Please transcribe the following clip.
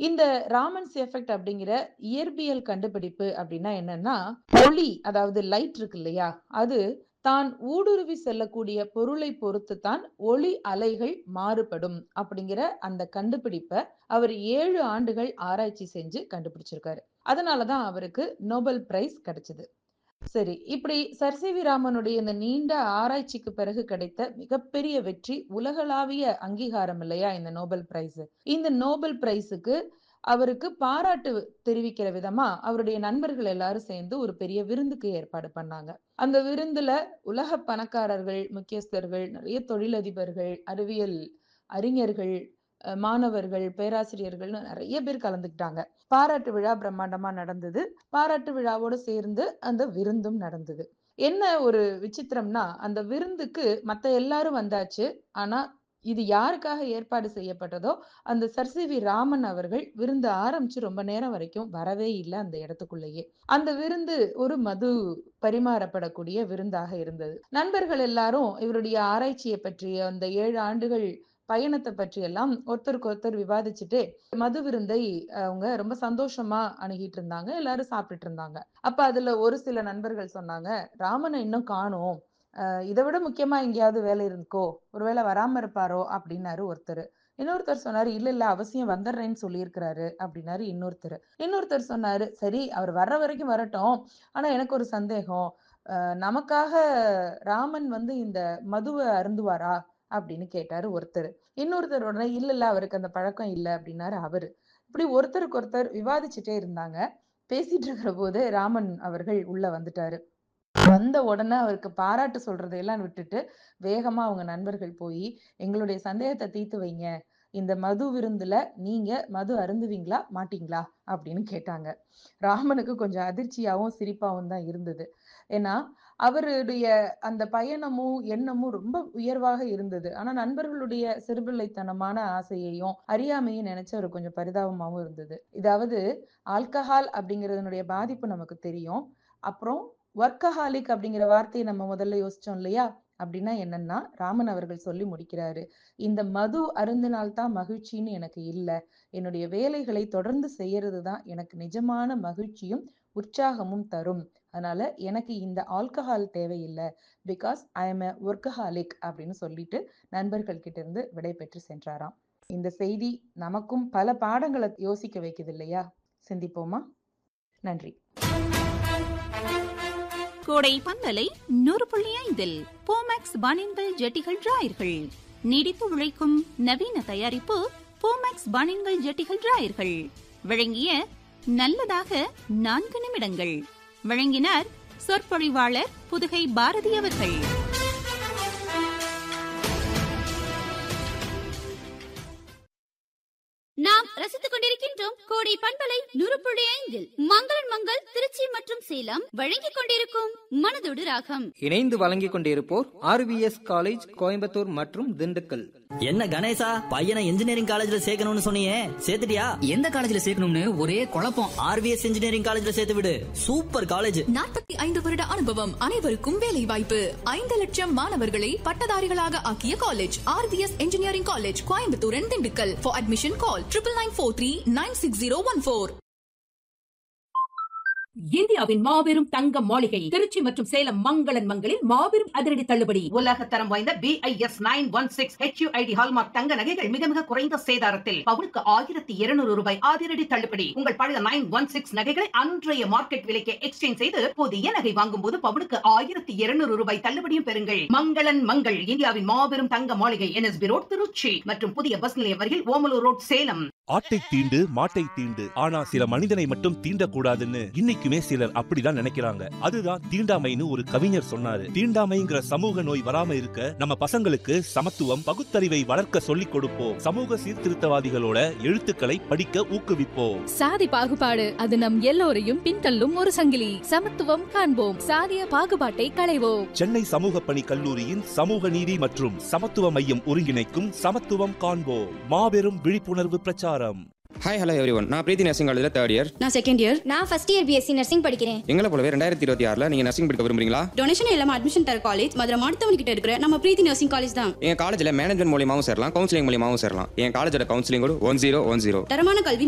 இந்த ராமன்ஸ் எஃபெக்ட் அப்படிங்கிற இயற்பியல் கண்டுபிடிப்பு அப்படின்னா என்னன்னா ஒளி அதாவது லைட் இருக்கு இல்லையா அது தான் ஊடுருவி செல்லக்கூடிய பொருளை பொறுத்து தான் ஒளி அலைகள் மாறுபடும் அப்படிங்கிற அந்த கண்டுபிடிப்பை அவர் ஏழு ஆண்டுகள் ஆராய்ச்சி செஞ்சு கண்டுபிடிச்சிருக்காரு அதனாலதான் அவருக்கு நோபல் பிரைஸ் கிடைச்சது சரி இப்படி சர் சி வி ராமனுடைய இந்த நீண்ட ஆராய்ச்சிக்கு பிறகு கிடைத்த மிகப்பெரிய வெற்றி உலகளாவிய அங்கீகாரம் இல்லையா இந்த நோபல் பிரைஸ் இந்த நோபல் பிரைஸுக்கு அவருக்கு பாராட்டு தெரிவிக்கிற விதமா அவருடைய நண்பர்கள் எல்லாரும் சேர்ந்து ஒரு பெரிய விருந்துக்கு ஏற்பாடு பண்ணாங்க அந்த விருந்துல உலக பணக்காரர்கள் முக்கியஸ்தர்கள் நிறைய தொழிலதிபர்கள் அறிவியல் அறிஞர்கள் மாணவர்கள் பேராசிரியர்கள்னு நிறைய பேர் கலந்துக்கிட்டாங்க பாராட்டு விழா பிரம்மாண்டமா நடந்தது பாராட்டு விழாவோடு சேர்ந்து அந்த விருந்தும் நடந்தது என்ன ஒரு விசித்திரம்னா அந்த விருந்துக்கு மத்த எல்லாரும் வந்தாச்சு ஆனா இது யாருக்காக ஏற்பாடு செய்யப்பட்டதோ அந்த சர் சி வி ராமன் அவர்கள் விருந்து ஆரம்பிச்சு ரொம்ப நேரம் வரைக்கும் வரவே இல்லை அந்த இடத்துக்குள்ளேயே அந்த விருந்து ஒரு மது பரிமாறப்படக்கூடிய விருந்தாக இருந்தது நண்பர்கள் எல்லாரும் இவருடைய ஆராய்ச்சியை பற்றி அந்த ஏழு ஆண்டுகள் பயணத்தை பற்றி எல்லாம் ஒருத்தருக்கு ஒருத்தர் விவாதிச்சுட்டு மது விருந்தை அவங்க ரொம்ப சந்தோஷமா அணுகிட்டு இருந்தாங்க எல்லாரும் சாப்பிட்டுட்டு இருந்தாங்க அப்ப அதுல ஒரு சில நண்பர்கள் சொன்னாங்க ராமனை இன்னும் காணும் இதை விட முக்கியமா எங்கேயாவது வேலை இருக்கோ ஒருவேளை வராம இருப்பாரோ அப்படின்னாரு ஒருத்தர் இன்னொருத்தர் சொன்னாரு இல்ல இல்ல அவசியம் வந்துடுறேன்னு சொல்லியிருக்கிறாரு அப்படின்னாரு இன்னொருத்தர் இன்னொருத்தர் சொன்னாரு சரி அவர் வர்ற வரைக்கும் வரட்டும் ஆனா எனக்கு ஒரு சந்தேகம் நமக்காக ராமன் வந்து இந்த மதுவை அருந்துவாரா அப்படின்னு கேட்டாரு ஒருத்தர் இன்னொருத்தர் உடனே இல்ல இல்ல அவருக்கு அந்த பழக்கம் இல்லை அப்படின்னாரு அவரு இப்படி ஒருத்தருக்கு ஒருத்தர் விவாதிச்சுட்டே இருந்தாங்க பேசிட்டு இருக்கிற போது ராமன் அவர்கள் உள்ள வந்துட்டாரு வந்த உடனே அவருக்கு பாராட்டு சொல்றதையெல்லாம் விட்டுட்டு வேகமா அவங்க நண்பர்கள் போய் எங்களுடைய சந்தேகத்தை தீர்த்து வைங்க இந்த மது விருந்துல நீங்க மது அருந்துவீங்களா மாட்டீங்களா அப்படின்னு கேட்டாங்க ராமனுக்கு கொஞ்சம் அதிர்ச்சியாவும் சிரிப்பாவும் தான் இருந்தது ஏன்னா அவருடைய அந்த பயணமும் எண்ணமும் ரொம்ப உயர்வாக இருந்தது ஆனா நண்பர்களுடைய சிறுபிள்ளைத்தனமான ஆசையையும் அறியாமையும் நினைச்சு அவர் கொஞ்சம் பரிதாபமாவும் இருந்தது இதாவது ஆல்கஹால் அப்படிங்கறதனுடைய பாதிப்பு நமக்கு தெரியும் அப்புறம் ஒர்க்கஹாலிக் அப்படிங்கிற வார்த்தையை நம்ம முதல்ல யோசிச்சோம் இல்லையா அப்படின்னா என்னன்னா ராமன் அவர்கள் சொல்லி முடிக்கிறாரு இந்த மது அருந்தினால்தான் மகிழ்ச்சின்னு எனக்கு இல்லை என்னுடைய வேலைகளை தொடர்ந்து செய்யறது தான் எனக்கு நிஜமான மகிழ்ச்சியும் உற்சாகமும் தரும் அதனால எனக்கு இந்த ஆல்கஹால் தேவையில்லை because I am a workaholic அப்படின்னு சொல்லிட்டு நண்பர்கள் கிட்ட இருந்து விடை பெற்று சென்றாராம் இந்த செய்தி நமக்கும் பல பாடங்களை யோசிக்க வைக்குது இல்லையா சிந்திப்போமா நன்றி கோடை பந்தலை நூறு புள்ளி ஐந்தில் போமேக்ஸ் பானின்கள் ஜெட்டிகள் டிராயர்கள் நீடித்து உழைக்கும் நவீன தயாரிப்பு போமேக்ஸ் பானின்கள் ஜெட்டிகள் டிராயர்கள் வழங்கிய நல்லதாக நான்கு நிமிடங்கள் வழங்கினார் சொற்பொழிவாளர் புதுகை பாரதி அவர்கள் நாம் ரசித்துக் கொண்டிருக்கின்றோம் கோடை பண்பலை நூறு புள்ளி ஐந்தில் மங்களன் மங்கள் திருச்சி மற்றும் சேலம் வழங்கிக் கொண்டிருக்கும் மனதோடு ராகம் இணைந்து வழங்கிக் கொண்டிருப்போர் ஆர்விஎஸ் காலேஜ் கோயம்புத்தூர் மற்றும் திண்டுக்கல் என்ன கணேசா பையனை இன்ஜினியரிங் காலேஜ்ல சேர்க்கணும்னு சொன்னியே சேர்த்துட்டியா எந்த காலேஜ்ல சேர்க்கணும்னு ஒரே குழப்பம் ஆர்விஎஸ் இன்ஜினியரிங் காலேஜ்ல சேர்த்து விடு சூப்பர் காலேஜ் நாற்பத்தி ஐந்து வருட அனுபவம் அனைவருக்கும் வேலை வாய்ப்பு ஐந்து லட்சம் மாணவர்களை பட்டதாரிகளாக ஆக்கிய college RVS engineering college Coimbatore Dindigul for admission call triple nine four three nine six zero one four இந்தியாவின் மாபெரும் தங்க மாளிகை திருச்சி மற்றும் சேலம் மங்களன் மங்களில் மாபெரும் அதிரடி தள்ளுபடி உலக தரம் வாய்ந்த B I S nine one six HUID hallmark தங்க நகைகள் மிக மிக குறைந்த சேதாரத்தில் பவுனுக்கு ஆயிரத்தி இருநூறு ரூபாய் அதிரடி தள்ளுபடி உங்கள் பழைய நைன் ஒன் சிக்ஸ் நகைகளை அன்றைய மார்க்கெட் விலைக்கு எக்ஸ்சேஞ்ச் செய்து புதிய நகை வாங்கும் போது பவுனுக்கு ஆயிரத்தி இருநூறு ரூபாய் தள்ளுபடியும் பெறுங்கள் மங்களன் மங்கள் இந்தியாவின் மாபெரும் தங்க மாளிகை என்எஸ்பி ரோட் திருச்சி மற்றும் புதிய பஸ் நிலையம் அருகில் ஓமலூர் ரோட் சேலம் ஆட்டை தீண்டு மாட்டை தீண்டு ஆனா சில மனிதனை மட்டும் தீண்டக்கூடாதுன்னு இன்னைக்குமே சிலர் அப்படிதான் நினைக்கிறாங்க அதுதான் தீண்டாமைன்னு ஒரு கவிஞர் சொன்னாரு தீண்டாமைங்கிற சமூக நோய் வராம இருக்க நம்ம பசங்களுக்கு சமத்துவம் பகுத்தறிவை வளர்க்க சொல்லிக் கொடுப்போம் சமூக சீர்திருத்தவாதிகளோட எழுத்துக்களை படிக்க ஊக்குவிப்போம் சாதி பாகுபாடு அது நம் எல்லோரையும் பின்தள்ளும் ஒரு சங்கிலி சமத்துவம் காண்போம் சாதிய பாகுபாட்டை களைவோம் சென்னை சமூக பணி கல்லூரியின் சமூக நீதி மற்றும் சமத்துவ மையம் ஒருங்கிணைக்கும் சமத்துவம் காண்போம் மாபெரும் விழிப்புணர்வு பிரச்சாரம் ஹாய் ஹலோ எவ்ரி ஒன் நான் பிரீத்தி நர்சிங் காலேஜில் தேர்ட் இயர் நான் செகண்ட் இயர் நான் ஃபர்ஸ்ட் இயர் பிஎஸ்சி நர்சிங் படிக்கிறேன் எங்களை போலவே ரெண்டாயிரத்தி இருபத்தி ஆறில் நீங்கள் நர்சிங் படிக்க விரும்புறீங்களா டொனேஷன் இல்லாம அட்மிஷன் தர காலேஜ் மதுரை மாடுத்தவன் கிட்ட இருக்கிற நம்ம பிரீத்தி நர்சிங் காலேஜ் தான் எங்கள் காலேஜில் மேனேஜ்மெண்ட் மூலியமாகவும் சேரலாம் கவுன்சிலிங் மூலியமாகவும் சேரலாம் என் காலேஜோட கவுன்சிலிங் கூட ஒன் ஜீரோ ஒன் ஜீரோ தரமான கல்வி